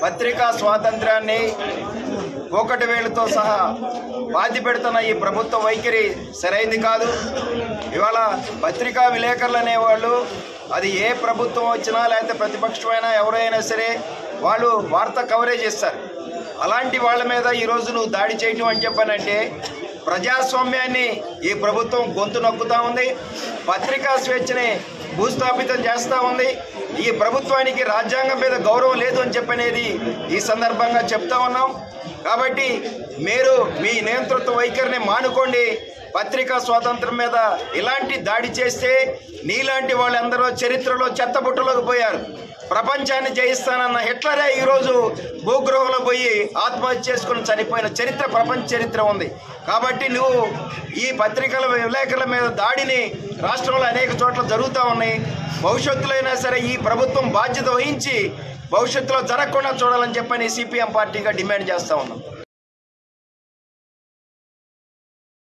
పత్రికా స్వాతంత్రాన్ని ఒకటి వేలతో సహా బాధ్య పెడుతున్న ఈ ప్రభుత్వ వైఖరి సరైంది కాదు ఇవాళ పత్రికా విలేకరులు అనేవాళ్ళు అది ఏ ప్రభుత్వం వచ్చినా లేకపోతే ప్రతిపక్షమైనా ఎవరైనా సరే వాళ్ళు వార్త కవరేజ్ చేస్తారు అలాంటి వాళ్ళ మీద ఈరోజు నువ్వు దాడి చేయటం అని చెప్పానంటే ప్రజాస్వామ్యాన్ని ఈ ప్రభుత్వం గొంతు నొక్కుతా ఉంది పత్రికా స్వేచ్ఛని భూస్థాపితం చేస్తూ ఉంది ఈ ప్రభుత్వానికి రాజ్యాంగం మీద గౌరవం లేదు అని చెప్పనేది ఈ సందర్భంగా చెప్తా ఉన్నాం కాబట్టి మీరు మీ నియంతృత్వ వైఖరిని మానుకోండి పత్రికా స్వాతంత్రం మీద ఇలాంటి దాడి చేస్తే నీలాంటి వాళ్ళందరూ చరిత్రలో చెత్తబుట్టలోకి పోయారు ప్రపంచాన్ని జయిస్తానన్న హిట్లరే ఈరోజు భూగృహంలో పోయి ఆత్మహత్య చేసుకుని చనిపోయిన చరిత్ర ప్రపంచ చరిత్ర ఉంది కాబట్టి నువ్వు ఈ పత్రికల విలేకరుల మీద దాడిని రాష్ట్రంలో అనేక చోట్ల జరుగుతూ ఉన్నాయి భవిష్యత్తులో అయినా సరే ఈ ప్రభుత్వం బాధ్యత వహించి భవిష్యత్తులో జరగకుండా చూడాలని చెప్పని సిపిఎం పార్టీగా డిమాండ్ చేస్తా ఉన్నాం